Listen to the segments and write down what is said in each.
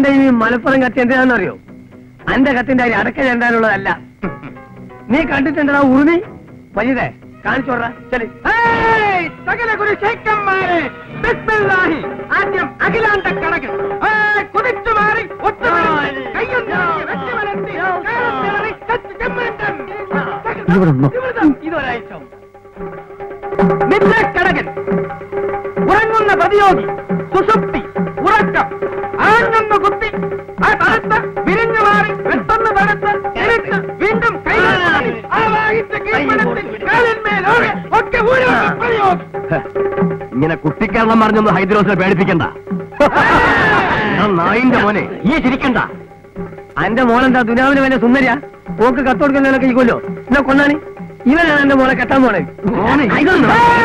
എന്റെ ഈ മലപ്പുറം കത്തി എന്തിനാണെന്നറിയോ അന്റെ കത്തിന്റെ അരി അടക്ക ചെണ്ടാനുള്ളതല്ല നീ കണ്ടിട്ടുണ്ടോ ഉറുമി വലുതേ കാണിച്ചോടാ ശരി ഏയ്! സകല ഗുരു ശേഖന്മാരെ ബിസ്മില്ലാഹി ആദ്യം അഖിലാണ്ട കടകൻ ഏയ്! കുതിച്ചു മാറി ഒത്തുമാറി കയ്യൊന്ന് വെച്ച് വളർത്തി കാലത്തിളറി കത്ത് ചെമ്മണ്ടൻ. ഇതൊരാഴ്ച നിദ്ര കടകൻ ഉറങ്ങുന്ന പ്രതിയോഗി സുഷുപ്തി ഉറക്കം ആഞ്ഞൊന്ന് കുത്തി ആ തണുത്ത് വിരിഞ്ഞു മാറി പെട്ടെന്ന് തണുത്ത് ഇരുട്ട് വീണ്ടും കൈമാറി ആ വാഹിച്ച കീഴ്പ്പെടുത്തി കാലിന്മേൽ ഓടി ഒക്കെ ഊരുന്ന പ്രയോഗം ഇങ്ങനെ കുട്ടിക്കാരണം പറഞ്ഞൊന്ന് ഹൈദ്രോസിനെ പേടിപ്പിക്കണ്ട ഞാൻ നായിന്റെ മോനെ ഈ ചിരിക്കണ്ട അന്റെ മോളെന്താ ദുനാവിന് വല്ല സുന്ദരിയാ പോക്ക് കത്ത് കൊടുക്കുന്നതിനൊക്കെ ഇക്കൊല്ലോ എന്നാ കൊണ്ടാണ് ഇവനാണ് എന്റെ മോളെ കെട്ടാൻ പോണേ മോനെ. ഇതൊന്നും.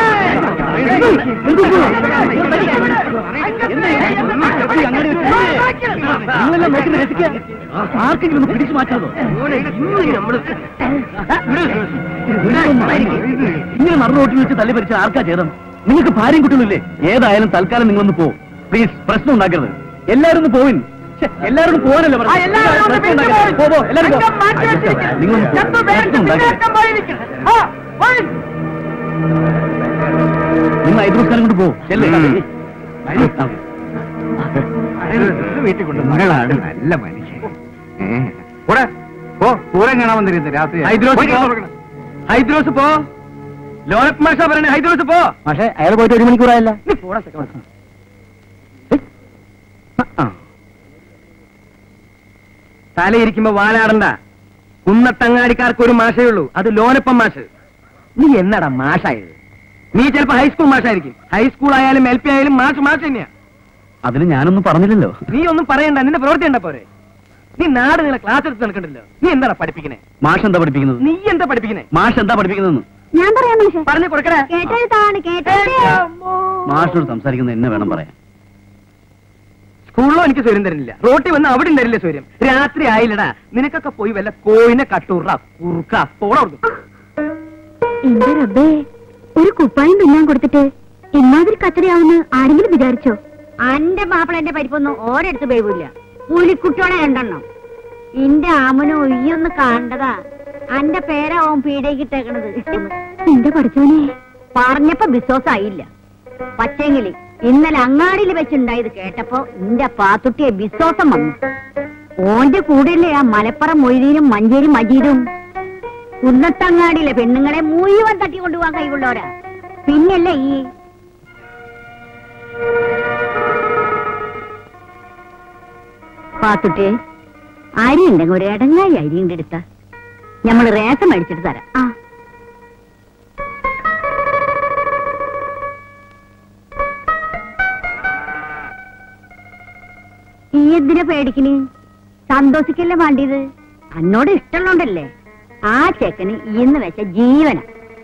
നിങ്ങളെല്ലാം നോക്കി രസിക്കുക ആർക്കെങ്കിലും ഒന്ന് പിടിച്ചു മാറ്റാതോ ഇങ്ങനെ മറു റോട്ടിൽ വെച്ച് തല്ലി പരിച്ച ആർക്കാ ചേതം നിങ്ങൾക്ക് ഭാര്യയും കുട്ടികളില്ലേ ഏതായാലും തൽക്കാലം നിങ്ങളൊന്ന് പോ പ്ലീസ് പ്രശ്നം ഉണ്ടാക്കരുത് എല്ലാരും ഒന്ന് പോവിൻ ഛെ, എല്ലാവരും ഒന്ന് പോകാനല്ലേ ആ, എല്ലാവരും ഒന്ന് പ്രശ്നം പിരിഞ്ഞു ഉണ്ടാക്കരുത്. പോ, പോ, എല്ലാവരും പോ. അംഗം മാറ്റി വെച്ചിരിക്കുന്നു. നിങ്ങളൊന്ന് പോ. ചന്തു പ്രശ്നം വേഗം ഉണ്ടാക്കരുത്. പിന്നാക്കം പോയിരിക്കുന്നു. ആ, പോയി. നിങ്ങൾ ഐദ്രോസ്കാരം കൊണ്ട് പോ ചെല്ലേ വീട്ടിൽ കൊണ്ട് മകളാണ് നല്ല മനുഷ്യൻ കൂടെ പോ പൂരം കാണാൻ വന്നിരുന്നു രാത്രി ഹൈദ്രോസ് പോയി പോ. തുറക്കണം. ഹൈദ്രോസ് പോ ലോലക് മാഷ പറയണേ ഹൈദ്രോസ് പോ പക്ഷേ അയാൾ പോയിട്ട് ഒരു മണിക്കൂറായല്ല നീ പോടാ ചെക്കൻ. തലയിരിക്കുമ്പോ വാലാടണ്ട കുന്നത്തങ്ങാടിക്കാർക്ക് ഒരു മാഷേ ഉള്ളൂ അത് ലോനപ്പം മാഷ് നീ എന്നടാ മാഷായത് നീ ചിലപ്പോ ഹൈസ്കൂൾ മാഷായിരിക്കും ഹൈസ്കൂൾ ആയാലും എൽ പി ആയാലും മാഷ് മാഷ് തന്നെയാ അതിന് ഞാനൊന്നും പറഞ്ഞില്ലല്ലോ നീ ഒന്നും പറയണ്ട നിന്റെ പ്രവൃത്തി ഉണ്ട പോരെ നീ നാട് നിങ്ങളെ ക്ലാസ് എടുത്ത് നടക്കണ്ടല്ലോ നീ എന്താടാ പഠിപ്പിക്കണേ മാഷ് എന്താ പഠിപ്പിക്കുന്നത് നീ എന്താ പഠിപ്പിക്കണേ മാഷ് എന്താ പഠിപ്പിക്കുന്നതെന്ന് ഞാൻ പറയാം മാഷെ പറഞ്ഞു കൊടുക്കണേ കേട്ടെഴുത്താണ് കേട്ടെഴുത്തേ മാഷിനോട് സംസാരിക്കുന്നത് എന്നെ വേണം പറയാൻ സ്കൂളിലോ എനിക്ക് സ്വരം തരുന്നില്ല റോട്ടിൽ വന്ന് അവിടെ തരില്ല സ്വരം രാത്രി ആയില്ലടാ നിനക്കൊക്കെ പോയി വല്ല കോയിനെ കട്ടൂറ കുറുക്ക പോണ എന്റെ റബ്ബേ ഒരു കുപ്പായം പിന്നാൻ കൊടുത്തിട്ട് ഇമാതിരി കച്ചറയാവുന്ന് ആരെങ്കിലും വിചാരിച്ചോ അന്റെ മാപ്പിള എന്റെ പരിപ്പൊന്നും ഓരെടുത്ത് പേവില്ല പുലിക്കുട്ടിയോടെ രണ്ടെണ്ണം ഇന്റെ ആമനോ ഈയൊന്ന് കണ്ടതാ അന്റെ പേരാവും പീഡയ്ക്കിട്ടേക്കണത് എന്റെ പഠിച്ചോനെ പറഞ്ഞപ്പോ ബിസോസായില്ല പക്ഷേങ്കില് ഇന്നലെ അങ്ങാടിയിൽ വെച്ചുണ്ടായത് കേട്ടപ്പോ ഇന്റെ പാത്തുട്ടിയെ ബിസോസം വന്നു ഓന്റെ കൂടെയല്ലേ ആ മലപ്പുറം മൊയ്തീനും മഞ്ചേരി മജീദും കുന്നത്തങ്ങാടിയിലെ പെണ്ണുങ്ങളെ മുഴുവൻ തട്ടിക്കൊണ്ടുപോകാൻ കഴിവുള്ളവരാ പിന്നല്ലേ ഈ പാത്തുട്ടിയെ അരി ഉണ്ടെങ്കിൽ ഒരു ഇടങ്ങായി അരി ഉണ്ട് എടുത്ത ഞമ്മള് റേസം മേടിച്ചിട്ട് തരാം ആ ഈ എന്തിനാ പേടിക്കണ് സന്തോഷിക്കല്ലേ വേണ്ടിയത് അന്നോട് ഇഷ്ടമുള്ളോണ്ടല്ലേ ആ ചെക്കന് ഇന്ന് വെച്ച ജീവന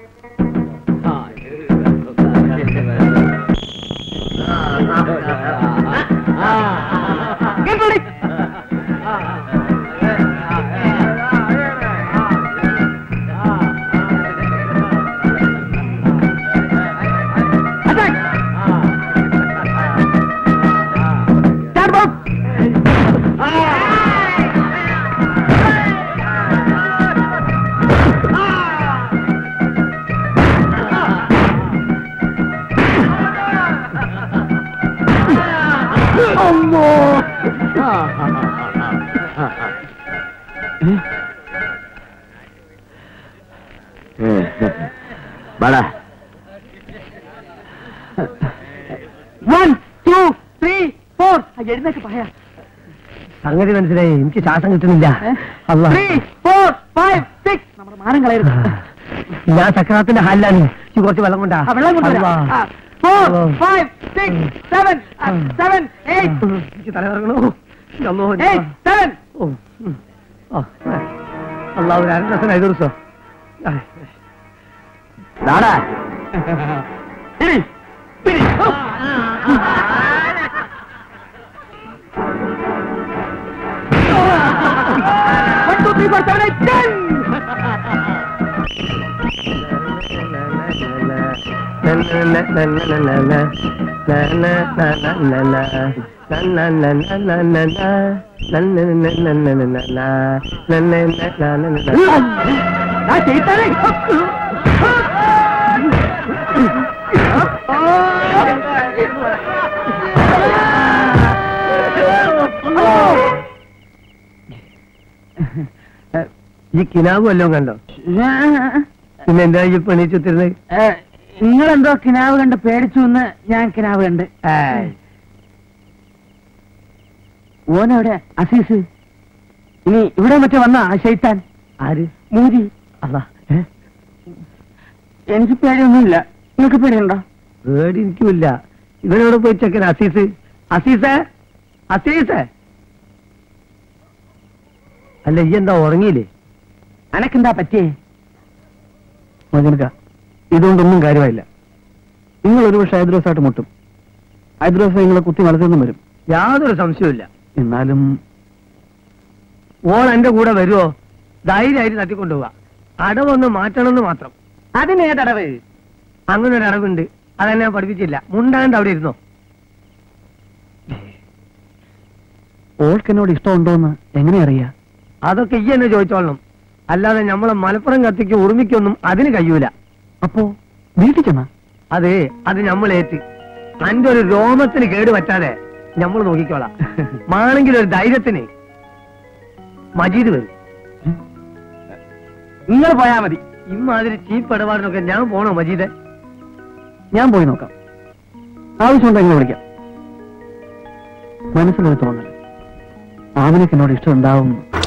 വാടാ വൺ ടു ത്രീ ഫോർ എഴുന്നേക്ക് പറയാ സംഗതി മനസ്സിലായി എനിക്ക് ശ്വാസം കിട്ടുന്നില്ല ത്രീ ഫോർ ഫൈവ് സിക്സ് നമ്മുടെ മാനം കളയരുത് ഞാൻ സക്രാത്തിന്റെ ഹാലിലാണ് ഈ കുറച്ച് വെള്ളം കൊണ്ടാ വെള്ളം കൊണ്ടുവരാം four five six seven seven eight എനിക്ക് തലകറങ്ങണോ എയ്റ്റ് സെവൻ അള്ളാഹു രണ്ട് ദിവസം ഐదు ദിവസം ദാടാ ഇരി, പിരി. ഓ. One, two, three, four, seven, eight, ten. ആ ചെയ്താലേ ഈ കിനാവ് വല്ലതും കണ്ടോ പിന്നെ എന്താ ഈ പണിച്ചുത്തിരുന്നത് നിങ്ങളെന്തോ കിനാവ് കണ്ട് പേടിച്ചു എന്ന് ഞാൻ കിനാവ് കണ്ട് ഓനെവിടെ അസീസ് ഇനി ഇവിടെ മറ്റേ വന്ന ആ ശൈത്താൻ ആര് മൂരി അല്ല എനിക്ക് പേടിയൊന്നുമില്ല നിങ്ങൾക്ക് പേടിയുണ്ടോ പേടി എനിക്കുമില്ല ഇവനോട് പോയി ചെക്കൻ അസീസ് അസീസേ അസീസേ അല്ല ഈ എന്താ ഉറങ്ങിയില്ലേ അനക്കെന്താ പറ്റിയേ മകനക്ക ഇതുകൊണ്ടൊന്നും കാര്യമായില്ല നിങ്ങൾ ഒരു പക്ഷെ ഹൈദ്രോസായിട്ട് മുട്ടും ഹൈദ്രോസ് നിങ്ങളെ കുത്തി മലത്തൊന്നും വരും യാതൊരു സംശയവുമില്ല എന്നാലും ഓൾ എന്റെ കൂടെ വരുമോ ധൈര്യമായിട്ട് തട്ടിക്കൊണ്ടുപോവാ അടവൊന്ന് മാറ്റണമെന്ന് മാത്രം അതിനേതടവ് അങ്ങനെ ഒരു അടവുണ്ട് അതെന്നെ ഞാൻ പഠിപ്പിച്ചില്ല മുണ്ടാണ്ട് അവിടെ ഇരുന്നോ ഓൾക്ക് എന്നോട് ഇഷ്ടമുണ്ടോന്ന് എങ്ങനെ അറിയാ അതൊക്കെ ഈ എന്നെ ചോദിച്ചോളണം അല്ലാതെ നമ്മളെ മലപ്പുറം കത്തിക്ക് ഉറുമിക്കൊന്നും അതിന് കഴിയൂല അപ്പോ വീട്ടിൽ ചെന്നാ അതെ അത് നമ്മൾ ഏറ്റ് അന്റെ ഒരു രോമത്തിന് കേട് പറ്റാതെ നമ്മൾ നോക്കിക്കോളാം മാണെങ്കിൽ ഒരു ധൈര്യത്തിന് മജീദ് വരും നിങ്ങൾ പോയാ മതി ഇമ്മാതിരി ചീപ്പ് ഇടപാടിനൊക്കെ ഞാൻ പോണോ മജീദെ ഞാൻ പോയി നോക്കാം ആവശ്യമുണ്ടെങ്കിൽ വിളിക്കാം മനസ്സിലൊരു തോന്നൽ ആവിനൊക്കെ എന്നോട് ഇഷ്ടം ഉണ്ടാവും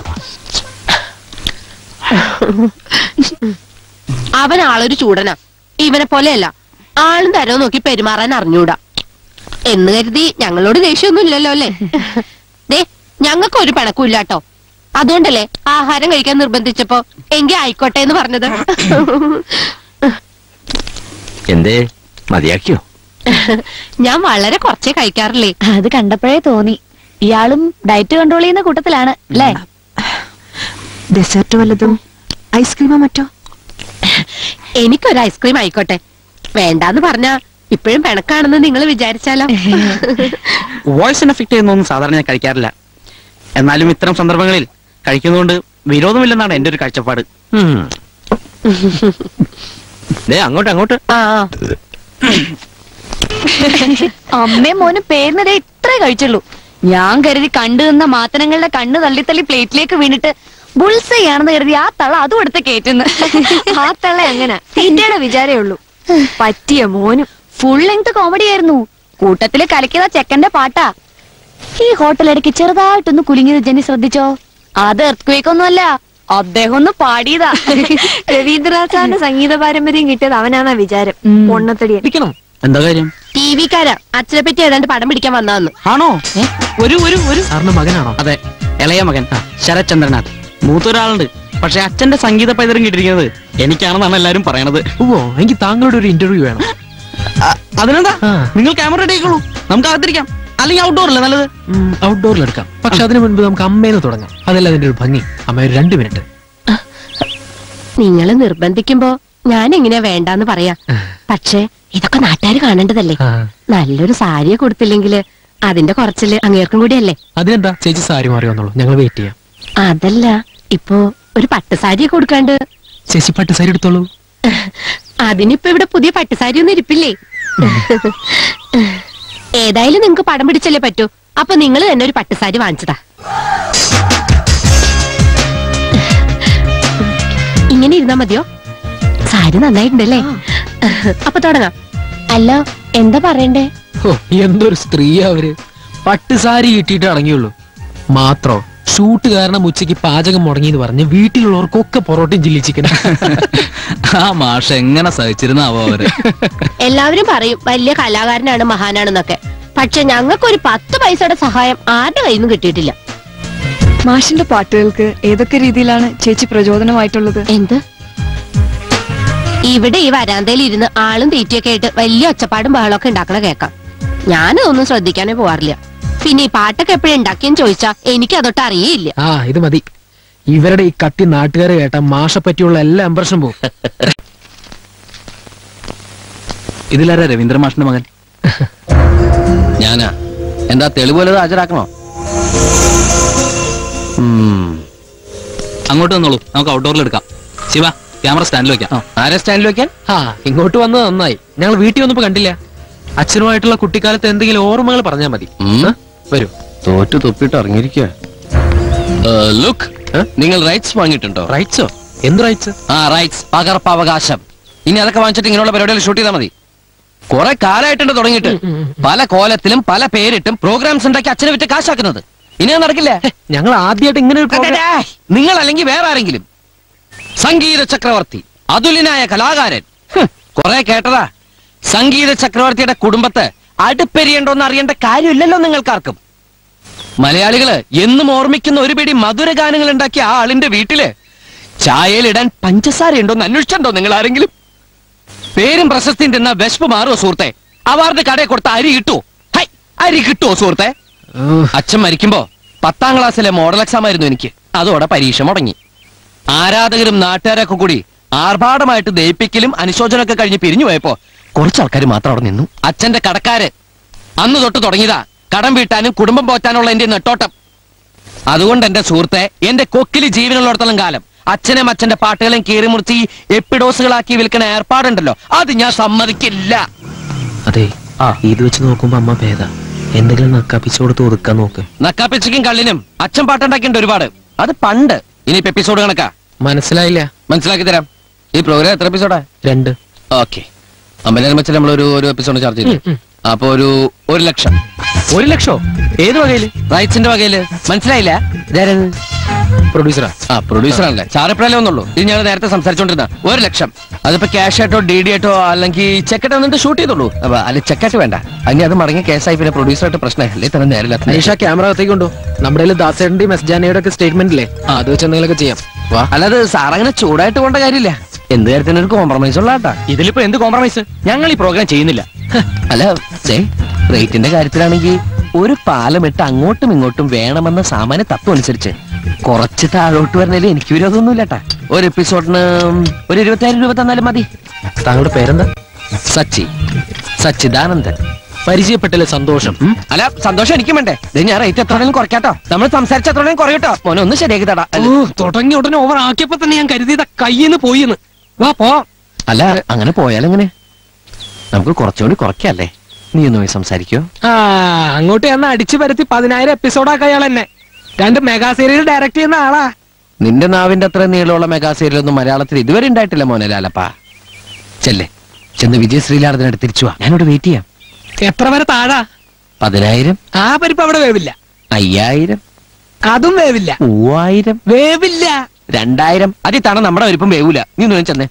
അവൻ ആളൊരു ചൂടനാ ഇവനെ പോലെയല്ല ആളും തരവും നോക്കി പെരുമാറാൻ അറിഞ്ഞൂടാ എന്ന് കരുതി ഞങ്ങളോട് ദേഷ്യമൊന്നും ഇല്ലല്ലോ അല്ലേ ദേ ഞങ്ങൾക്ക് ഒരു പിണക്കുമില്ലാട്ടോ അതുകൊണ്ടല്ലേ ആഹാരം കഴിക്കാൻ നിർബന്ധിച്ചപ്പോ എങ്കി ആയിക്കോട്ടെ എന്ന് പറഞ്ഞത് എന്തേ മതിയാക്കിയോ ഞാൻ വളരെ കുറച്ചേ കഴിക്കാറില്ലേ അത് കണ്ടപ്പോഴേ തോന്നി ഇയാളും ഡയറ്റ് കൺട്രോൾ ചെയ്യുന്ന കൂട്ടത്തിലാണ് അല്ലേ ഡെസേർട്ട് വല്ലതും ഐസ്ക്രീമോ മറ്റോ എനിക്കൊരു ഐസ്ക്രീം ആയിക്കോട്ടെ വേണ്ടാന്ന് പറഞ്ഞാ ഇപ്പോഴും പിണക്കാണെന്ന് നിങ്ങൾ വിചാരിച്ചാലോ വോയിസിന് എഫക്ട് ചെയ്യുന്നൊന്നും സാധാരണ ഞാൻ കഴിക്കാറില്ല എന്നാലും ഇത്തരം സന്ദർഭങ്ങളിൽ കഴിക്കുന്നതുകൊണ്ട് വിരോധമില്ലെന്നാണ് എന്റെ ഒരു കാഴ്ചപ്പാട് ഉം. ദേ അങ്ങോട്ട് അങ്ങോട്ട് ആ ആ. അമ്മയും മോനും പേരിനതേ ഇത്രേ കഴിച്ചുള്ളൂ ഞാൻ കരുതി കണ്ടു നിന്ന മാത്തനങ്ങളുടെ കണ്ണ് തള്ളി തള്ളി പ്ലേറ്റിലേക്ക് വീണിട്ട് ബുൾസയാണെന്ന് കരുതി ആ തള്ള അതും എടുത്ത് കേറ്റുന്നു ആ തള്ള അങ്ങനെ തീറ്റയുടെ വിചാരേ ഉള്ളൂ പറ്റിയ മോനും ഫുൾ ലെങ്ത് കോമഡി ആയിരുന്നു കൂട്ടത്തില് കലക്കിയതാ ചെക്കന്റെ പാട്ടാ ഈ ഹോട്ടലിടയ്ക്ക് ചെറുതായിട്ടൊന്ന് കുലുങ്ങിയത് ജനി ശ്രദ്ധിച്ചോ അത് എർത്ത് ഒന്നുമല്ല അദ്ദേഹം ഒന്ന് പാടിയതാ രവീന്ദ്രനാഥാന്റെ സംഗീത പാരമ്പര്യം കിട്ടിയത് അവനാന്നാ വിചാരം പൊണ്ണത്തടിയൻ ഇരിക്കണം എന്താ കാര്യം ടി വിക്കാരാ അച്ഛനെ പറ്റി ഏതാണ്ട് പടം പിടിക്കാൻ വന്നാന്ന് ആണോ ഒരു ഒരു ഒരു സാറിന്റെ മകനാണോ അതെ ഇളയ മകൻ ശരത്ചന്ദ്രനാഥ് മൂത്തൊരാളുണ്ട് പക്ഷെ അച്ഛന്റെ സംഗീത പൈതൃകം കിട്ടിയിരിക്കുന്നത് എനിക്കാണെന്നാണ് എല്ലാരും പറയണത് ഓ എനിക്ക് താങ്കളുടെ ഒരു ഇന്റർവ്യൂ വേണം അ- അതിനെന്താ നിങ്ങൾ ക്യാമറ റെഡി ആയിക്കോളൂ നമുക്ക് അകത്തിരിക്കാം അല്ലെങ്കിൽ ഔട്ട്ഡോർ അല്ലേ നല്ലത് ഔട്ട്ഡോറിൽ എടുക്കാം പക്ഷെ അതിനു മുൻപ് നമുക്ക് അമ്മേന്ന് തുടങ്ങാം അതല്ല അതിന്റെ ഒരു ഭംഗി അമ്മ ഒരു രണ്ട് മിനിറ്റ് നിങ്ങൾ നിർബന്ധിക്കുമ്പോ ഞാൻ എങ്ങനെയാ വേണ്ടാന്ന് പറയാ പക്ഷേ ഇതൊക്കെ നാട്ടുകാർ കാണേണ്ടതല്ലേ ആ. നല്ലൊരു സാരിയെ കൊടുത്തില്ലെങ്കില് അതിന്റെ കുറച്ചില് അങ്ങേർക്കും കൂടിയല്ലേ അതിനെന്താ ചേച്ചി സാരി മാറി വന്നോളൂ ഞങ്ങൾ വെയിറ്റ് ചെയ്യാം അതല്ല ഇപ്പോ ഒരു പട്ടുസാരിയെ കൊടുക്കാണ്ട് ചേച്ചി പട്ട് സാരി എടുത്തോളൂ അതിനിപ്പോ ഇവിടെ പുതിയ പട്ടുസാരി ഒന്നും ഇരിപ്പില്ലേ ഏതായാലും നിങ്ങക്ക് പടം പിടിച്ചല്ലേ പറ്റൂ അപ്പൊ നിങ്ങൾ തന്നെ ഒരു പട്ടുസാരി വാങ്ങിച്ചതാ ഇങ്ങനെ ഇരുന്നാ മതിയോ സാരി നന്നായിട്ടുണ്ടല്ലേ അപ്പൊ തുടങ്ങാം അല്ല എന്താ പറയണ്ടേ ഓ എന്തൊരു സ്ത്രീയാ അവര് പട്ട് സാരി കിട്ടിയിട്ട് അടങ്ങിയുള്ളൂ മാത്രോ ഷൂട്ട് കാരണം ഉച്ചയ്ക്ക് പാചകം മുടങ്ങിയെന്ന് പറഞ്ഞ് വീട്ടിലുള്ളവർക്കൊക്കെ പൊറോട്ടയും ചില്ലി ചിക്കൻ ആ മാഷ എങ്ങനെ സഹിച്ചിരുന്നാവോ അവര് എല്ലാവരും പറയും വലിയ കലാകാരനാണ് മഹാനാണെന്നൊക്കെ പക്ഷെ ഞങ്ങൾക്ക് ഒരു പത്ത് പൈസയുടെ സഹായം ആരുടെ കയ്യിൽ നിന്നും കിട്ടിയിട്ടില്ല മാഷിന്റെ പാട്ടുകൾക്ക് ഏതൊക്കെ രീതിയിലാണ് ചേച്ചി പ്രചോദനമായിട്ടുള്ളത് എന്ത് ഇവിടെ ഈ വരാന്തയിൽ ഇരുന്ന് ആളും തീറ്റയൊക്കെ ആയിട്ട് വലിയ ഒച്ചപ്പാടും ബഹളമൊക്കെ ഉണ്ടാക്കണ കേക്കാം ഞാനതൊന്നും ശ്രദ്ധിക്കാനേ പോവാറില്ല പിന്നെ ഈ പാട്ടൊക്കെ എപ്പോഴും ഉണ്ടാക്കിയെന്ന് ചോദിച്ചാ എനിക്ക് അതൊട്ട് അറിയേയില്ല ആ ഇത് മതി ഇവരുടെ ഈ കട്ടി നാട്ടുകാരെ കേട്ട മാഷെ പറ്റിയുള്ള എല്ലാ ഇമ്പ്രഷൻ പോകും ഇതിലാരാ രവീന്ദ്ര മാഷിന്റെ മകൻ ഞാനാ എന്താ തെളിവ് വല്ലതും ഹാജരാക്കണോ ഉം. അങ്ങോട്ട് വന്നോളൂ നമുക്ക് ഔട്ട്ഡോറിൽ എടുക്കാം ശിവ ക്യാമറ സ്റ്റാൻഡിൽ വെക്കാം ആരെ സ്റ്റാൻഡിൽ വെക്കാൻ ആ ഇങ്ങോട്ട് വന്നത് നന്നായി ഞങ്ങൾ വീട്ടിൽ വന്നപ്പോ കണ്ടില്ല അച്ഛനുമായിട്ടുള്ള കുട്ടിക്കാലത്ത് എന്തെങ്കിലും ഓർമ്മകൾ പറഞ്ഞാൽ മതി ഉം. വരൂ തോറ്റു തൊപ്പിട്ട് ഇറങ്ങിയിരിക്കുക ലുക്ക് നിങ്ങൾ റൈറ്റ്സ് വാങ്ങിയിട്ടുണ്ടോ റൈറ്റ്സോ എന്ത് റൈറ്റ്സ് ആ റൈറ്റ്സ് പകർപ്പവകാശം ഇനി അതൊക്കെ വാങ്ങിച്ചിട്ട് ഇങ്ങനെയുള്ള പരിപാടികൾ ഷൂട്ട് ചെയ്താൽ മതി കുറെ കാലമായിട്ടുണ്ട് തുടങ്ങിയിട്ട് പല കോലത്തിലും പല പേരിട്ടും പ്രോഗ്രാംസ് ഉണ്ടാക്കി അച്ഛനെ വിറ്റ് കാശാക്കുന്നത് ഇനി അത് നടക്കില്ല ഞങ്ങൾ ആദ്യമായിട്ട് ഇങ്ങനെ ഒരു program- നിങ്ങൾ അല്ലെങ്കിൽ വേറെ ആരെങ്കിലും സംഗീത ചക്രവർത്തി അതുല്യനായ കലാകാരൻ ഹ്, കുറെ കേട്ടതാ സംഗീത ചക്രവർത്തിയുടെ കുടുംബത്തെ അടുപ്പെരിയണ്ടോന്ന് അറിയേണ്ട കാര്യമില്ലല്ലോ നിങ്ങൾക്കാർക്കും മലയാളികള് എന്നും ഓർമ്മിക്കുന്ന ഒരു പിടി മധുര ഗാനങ്ങൾ ഉണ്ടാക്കിയ ആ ആളിന്റെ വീട്ടില് ചായയിലിടാൻ പഞ്ചസാര ഉണ്ടോന്ന് അന്വേഷിച്ചിട്ടുണ്ടോ നിങ്ങൾ ആരെങ്കിലും പേരും പ്രശസ്തിയും തിന്ന വിശപ്പ് മാറുമോ സുഹൃത്തെ അവാർഡ് കടയിൽ കൊടുത്ത അരി കിട്ടുമോ ഹൈ അരി കിട്ടുമോ സുഹൃത്തെ അച്ഛൻ മരിക്കുമ്പോ പത്താം ക്ലാസ്സിലെ മോഡൽ എക്സാം ആയിരുന്നു എനിക്ക് അതോടെ പരീക്ഷ മുടങ്ങി ആരാധകരും നാട്ടുകാരൊക്കെ കൂടി ആർഭാടമായിട്ട് ദയിപ്പിക്കലും അനുശോചനമൊക്കെ കഴിഞ്ഞ് പിരിഞ്ഞു പോയപ്പോ കുറച്ച് ആൾക്കാർ മാത്രം അവിടെ നിന്നു അച്ഛന്റെ കടക്കാര് അന്ന് തൊട്ട് തുടങ്ങിയതാ കടം വീട്ടാനും കുടുംബം പോറ്റാനുള്ള എന്റെ നെട്ടോട്ടം അതുകൊണ്ട് എന്റെ സുഹൃത്തെ എന്റെ കൊക്കില് ജീവനുള്ളിടത്തോളം കാലം അച്ഛനും അച്ഛന്റെ പാട്ടുകളെയും കീറി മുറിച്ച് ഈ എപ്പിഡോസുകളാക്കി വിൽക്കണ ഏർപ്പാടുണ്ടല്ലോ അത് ഞാൻ സമ്മതിക്കില്ല അതെ ഇത് വെച്ച് നോക്കുമ്പോ അമ്മ ഭേദ എന്തെങ്കിലും നക്കാപ്പിച്ചു കൊടുത്ത് ഒതുക്കാൻ നോക്ക് നക്കാപ്പിച്ചയ്ക്കും കള്ളിനും അച്ഛൻ പാട്ടുണ്ടാക്കിയിട്ടുണ്ട് ഒരുപാട് അത് പണ്ട് ഇനിയിപ്പോ എപ്പിസോഡ് കണക്കാ മനസ്സിലായില്ല മനസ്സിലാക്കി തരാം ഈ പ്രോഗ്രാം എത്ര എപ്പിസോഡാ രണ്ട് ഓക്കെ അമ്പലം വെച്ച് നമ്മൾ ഒരു ഒരു എപ്പിസോഡ് ചർച്ച ചെയ്തു അപ്പൊ ഒരു ഒരു ലക്ഷം ഒരു ലക്ഷോ ഏത് വകയില് റൈറ്റ്സിന്റെ വകയില് മനസ്സിലായില്ല ഇതാരത്? പ്രൊഡ്യൂസറാ ആ പ്രൊഡ്യൂസർ ആണല്ലേ ചാരപ്പഴല്ലേ ഒന്നുള്ളൂ ഇത് ഞാൻ നേരത്തെ സംസാരിച്ചോണ്ടിരുന്ന ഒരു ലക്ഷം അതിപ്പോ ക്യാഷ് ആയിട്ടോ ഡി ഡി ആയിട്ടോ അല്ലെങ്കിൽ ചെക്കറ്റ് വന്നിട്ട് ഷൂട്ട് ചെയ്തോളൂ അപ്പൊ അല്ല ചെക്കറ്റ് വേണ്ട അതിന് അത് മടങ്ങിയ കേസായി പിന്നെ പ്രൊഡ്യൂസർ ആയിട്ട് പ്രശ്നമായി അല്ലേ തന്നെ നേരില്ല അനീഷ ക്യാമറ അകത്തേക്ക് കൊണ്ടു നമ്മുടെ കയ്യിൽ ദാസേട്ടന്റെയും എസ് ജാനയുടെ ഒക്കെ സ്റ്റേറ്റ്മെന്റ് ഇല്ലേ ആ, അത് വെച്ച് എന്തെങ്കിലുമൊക്കെ ചെയ്യാം വാ അല്ലാതെ സാർ അങ്ങനെ ചൂടായിട്ട് പോകേണ്ട കാര്യമില്ല എന്ത് കാര്യത്തിന് ഒരു കോംപ്രമൈസ് ഉള്ള ആട്ടാ ഇതിലിപ്പോ എന്ത് കോംപ്രമൈസ് ഞങ്ങൾ ഈ പ്രോഗ്രാം ചെയ്യുന്നില്ല അല്ല ദേ, റേറ്റിന്റെ കാര്യത്തിലാണെങ്കിൽ ഒരു പാലം ഇട്ട് അങ്ങോട്ടും ഇങ്ങോട്ടും വേണമെന്ന സാമാന്യ തത്വം അനുസരിച്ച് കുറച്ച് താഴോട്ട് വരുന്നതിൽ എനിക്ക് വിരോധമൊന്നുമില്ല ട്ടാ. ഒരു എപ്പിസോഡിന് ഒരു ഇരുപത്തിയായിരം രൂപ തന്നാലും മതി താങ്കളുടെ പേരെന്താ സച്ചി സച്ചിദാനന്ദൻ പരിചയപ്പെട്ടല്ലേ സന്തോഷം ഉം? അല്ല സന്തോഷം എനിക്കും വേണ്ടേ ദേ, ഞാൻ റേറ്റ് എത്രയാണെങ്കിലും കുറയ്ക്കാട്ടോ നമ്മൾ സംസാരിച്ച എത്രയാണെങ്കിലും കുറയട്ടോ മോനെ ഒന്ന് ശരിയാക്കി തടാ ഓ തുടങ്ങി ഉടനെ ഓവർ ആക്കിയപ്പോ തന്നെ ഞാൻ കരുതിയത് കയ്യിന്ന് പോയിന്ന് വാ പോ അല്ല അങ്ങനെ പോയാലെങ്ങനെ നമുക്ക് കുറച്ചുകൂടി കുറയ്ക്കല്ലേ നീ ഒന്ന് പോയി സംസാരിക്കോ ആ അങ്ങോട്ട് എന്നാ അടിച്ചു പരത്തി പതിനായിരം എപ്പിസോഡാക്ക അയാൾ എന്നെ രണ്ട് മെഗാ സീരിയൽ ഡയറക്ട് ചെയ്യുന്ന ആളാ നിന്റെ നാവിന്റെ അത്ര നീളമുള്ള മെഗാ സീരിയലൊന്നും മലയാളത്തിൽ ഇതുവരെ ഉണ്ടായിട്ടില്ല മോനെ ലാലപ്പാ ചെല്ലേ ചെന്ന് വിജയ ശ്രീലാടത്തിനടുത്ത് തിരിച്ചു വാ ഞാനിവിടെ വെയിറ്റ് ചെയ്യാം എത്ര വരെ താഴാ പതിനായിരം ആ പരിപ്പ് അവിടെ വേവില്ല അയ്യായിരം അതും വേവില്ല മൂവായിരം വേവില്ല രണ്ടായിരം അതിൽ തണ നമ്മുടെ വരിപ്പം വേവൂല നീ ഒന്ന് ചെന്നേ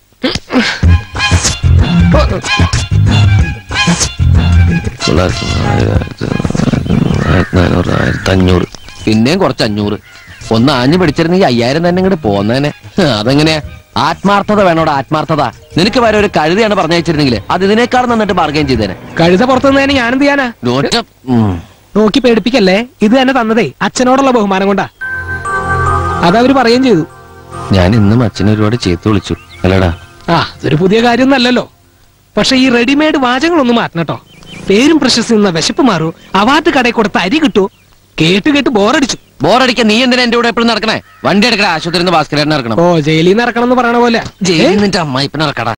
അഞ്ഞൂറ് പിന്നെയും കുറച്ച് അഞ്ഞൂറ് ഒന്ന് ആഞ്ഞു പിടിച്ചിരുന്നെങ്കിൽ അയ്യായിരം തന്നെ ഇങ്ങോട്ട് പോന്നേനെ ഹ്, അതെങ്ങനെയാ ആത്മാർത്ഥത വേണോടാ ആത്മാർത്ഥത നിനക്ക് വരെ ഒരു കഴുതയാണ് പറഞ്ഞയച്ചിരുന്നെങ്കിൽ അത് ഇതിനേക്കാൾ നന്നിട്ട് ബാർഗൈൻ ചെയ്തേനെ കഴുത പുറത്തുനിന്നതിന് ഞാനെന്ത് ചെയ്യാനാ നോറ്റ ഉം. നോക്കി പേടിപ്പിക്കല്ലേ ഇത് തന്നെ തന്നതേ അച്ഛനോടുള്ള ബഹുമാനം കൊണ്ടാ അതവര് പറയുകയും ചെയ്തു ഞാൻ ഇന്നും അച്ഛനെ ഒരുപാട് ചേർത്ത് വിളിച്ചു അല്ലടാ ആ അതൊരു പുതിയ കാര്യമൊന്നല്ലല്ലോ പക്ഷെ ഈ റെഡിമെയ്ഡ് വാചകങ്ങളൊന്നും മാറ്റണം കേട്ടോ പേരും പ്രശസ്തി നിന്ന വിശപ്പ് മാറൂ അവാർഡ് കടയിൽ കൊടുത്ത അരി കിട്ടൂ കേട്ട് കേട്ട് ബോറടിച്ചു ബോറടിക്കാൻ നീ എന്തിനാ എന്റെ കൂടെ എപ്പോഴും നടക്കണേ വണ്ടി എടുക്കണ ആശുപത്രി ഭാസ്കരനെ ഇറക്കണം ഓ ജയിലിൽ നിന്ന് ഇറക്കണം എന്ന് പറയണ പോലെ ജയിലിൽ നിന്റെ അമ്മ ഇപ്പൊ നടക്കടാ